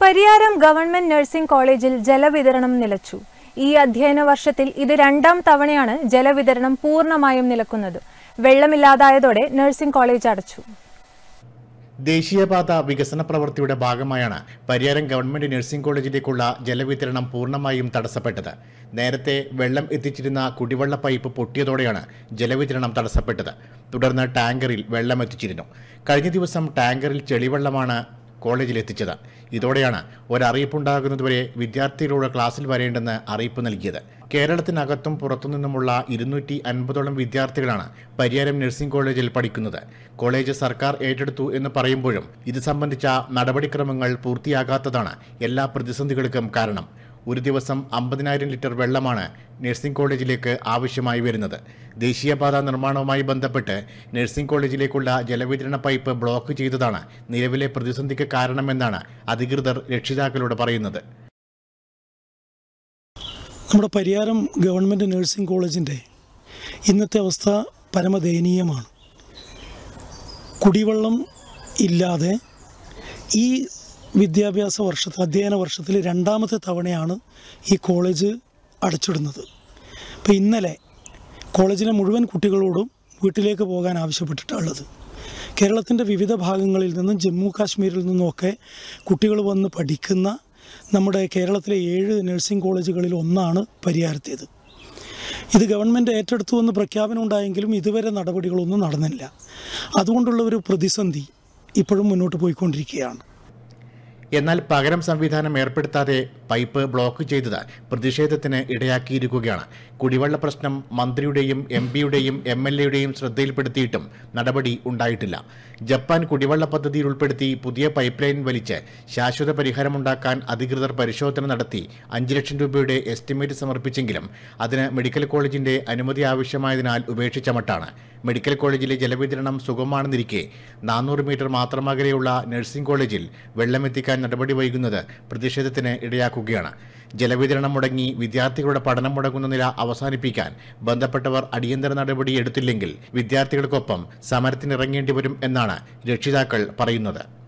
Pariyaram government nursing കോളേജിൽ ജലവിതരണം നിലച്ചു ഈ അധ്യയന വർഷത്തിൽ ഇത് രണ്ടാം തവണയാണ് ജലവിതരണം പൂർണ്ണമായും നിലക്കുന്നത് വെള്ളമില്ലാതായതോടെ നഴ്സിംഗ് കോളേജ് അടച്ചു ദേശീയപാത വികസന പ്രവൃത്തിയുടെ ഭാഗമായാണ് പരിയാരം ഗവൺമെന്റ് നഴ്സിംഗ് കോളേജിലേക്കുള്ള ജലവിതരണം പൂർണ്ണമായും തടസ്സപ്പെട്ടത് നേരത്തെ വെള്ളം എത്തിച്ചിരുന്ന കുടിവെള്ള പൈപ്പ് പൊട്ടിയതോടെയാണ് ജലവിതരണം തടസ്സപ്പെട്ടത് തുടർന്ന് ടാങ്കറിൽ വെള്ളം എത്തിച്ചിരുന്നു കഴിഞ്ഞ ദിവസം ടാങ്കറിൽ ചെളിവെള്ളമാണ് കോളേജിൽ എത്തിച്ചത് ഇതോടെയാണ് ഒരറിയിപ്പുണ്ടാകുന്നതുവരെ വിദ്യാർത്ഥികളോട് ക്ലാസ്സിൽ വരേണ്ടെന്ന് അറിയിപ്പ് നൽകിയത് കേരളത്തിനകത്തും പുറത്തുനിന്നുമുള്ള ഇരുന്നൂറ്റി അൻപതോളം വിദ്യാർത്ഥികളാണ് പരിയാരം നഴ്സിംഗ് കോളേജിൽ പഠിക്കുന്നത് കോളേജ് സർക്കാർ ഏറ്റെടുത്തു എന്ന് പറയുമ്പോഴും ഇത് സംബന്ധിച്ച നടപടിക്രമങ്ങൾ പൂർത്തിയാകാത്തതാണ് എല്ലാ പ്രതിസന്ധികൾക്കും കാരണം ഒരു ദിവസം അമ്പതിനായിരം ലിറ്റർ വെള്ളമാണ് നഴ്സിംഗ് കോളേജിലേക്ക് ആവശ്യമായി വരുന്നത് ദേശീയപാത നിർമ്മാണവുമായി ബന്ധപ്പെട്ട് നഴ്സിംഗ് കോളേജിലേക്കുള്ള ജലവിതരണ പൈപ്പ് ബ്ലോക്ക് ചെയ്തതാണ് നിലവിലെ പ്രതിസന്ധിക്ക് കാരണമെന്നാണ് അധികൃതർ രക്ഷിതാക്കളോട് പറയുന്നത് നമ്മുടെ പരിയാരം ഗവൺമെൻറ് നഴ്സിംഗ് കോളേജിൻ്റെ ഇന്നത്തെ അവസ്ഥ പരമദയനീയമാണ് കുടിവെള്ളം ഇല്ലാതെ ഈ വിദ്യാഭ്യാസ വർഷത്തിൽ അധ്യയന വർഷത്തിൽ രണ്ടാമത്തെ തവണയാണ് ഈ കോളേജ് അടച്ചിടുന്നത് ഇപ്പോൾ ഇന്നലെ കോളേജിലെ മുഴുവൻ കുട്ടികളോടും വീട്ടിലേക്ക് പോകാൻ ആവശ്യപ്പെട്ടിട്ടുള്ളത് കേരളത്തിൻ്റെ വിവിധ ഭാഗങ്ങളിൽ നിന്നും ജമ്മു കാശ്മീരിൽ നിന്നുമൊക്കെ കുട്ടികൾ വന്ന് പഠിക്കുന്ന നമ്മുടെ കേരളത്തിലെ ഏഴ് നഴ്സിംഗ് കോളേജുകളിൽ ഒന്നാണ് പരിയാരത്തേത് ഇത് ഗവൺമെൻറ് ഏറ്റെടുത്തു എന്ന് പ്രഖ്യാപനം ഉണ്ടായെങ്കിലും ഇതുവരെ നടപടികളൊന്നും നടന്നില്ല അതുകൊണ്ടുള്ള ഒരു പ്രതിസന്ധി ഇപ്പോഴും മുന്നോട്ട് പോയിക്കൊണ്ടിരിക്കുകയാണ് എന്നാൽ പകരം സംവിധാനം ഏർപ്പെടുത്താതെ പൈപ്പ് ബ്ലോക്ക് ചെയ്തത് പ്രതിഷേധത്തിന് ഇടയാക്കിയിരിക്കുകയാണ് കുടിവെള്ള പ്രശ്നം മന്ത്രിയുടെയും എം പിയുടെയും എം എൽ എയുടെയും ശ്രദ്ധയിൽപ്പെടുത്തിയിട്ടും നടപടി ഉണ്ടായിട്ടില്ല ജപ്പാൻ കുടിവെള്ള പദ്ധതിയിൽ ഉൾപ്പെടുത്തി പുതിയ പൈപ്പ് ലൈൻ വലിച്ച് ശാശ്വത പരിഹാരമുണ്ടാക്കാൻ അധികൃതർ പരിശോധന നടത്തി അഞ്ച് ലക്ഷം രൂപയുടെ എസ്റ്റിമേറ്റ് സമർപ്പിച്ചെങ്കിലും അതിന് മെഡിക്കൽ കോളേജിന്റെ അനുമതി ആവശ്യമായതിനാൽ ഉപേക്ഷിച്ച മട്ടാണ് മെഡിക്കൽ കോളേജിലെ ജലവിതരണം സുഗമമാണെന്നിരിക്കെ നാനൂറ് മീറ്റർ മാത്രം അകലെയുള്ള നഴ്സിംഗ് കോളേജിൽ വെള്ളമെത്തിക്കാൻ നടപടി വൈകുന്നത് പ്രതിഷേധത്തിന് ഇടയാക്കുകയാണ് ജലവിതരണം മുടങ്ങി വിദ്യാർത്ഥികളുടെ പഠനം മുടങ്ങുന്ന നില അവസാനിപ്പിക്കാൻ ബന്ധപ്പെട്ടവർ അടിയന്തര നടപടി എടുത്തില്ലെങ്കിൽ വിദ്യാർത്ഥികൾക്കൊപ്പം സമരത്തിനിറങ്ങേണ്ടി വരും എന്നാണ് രക്ഷിതാക്കൾ പറയുന്നത്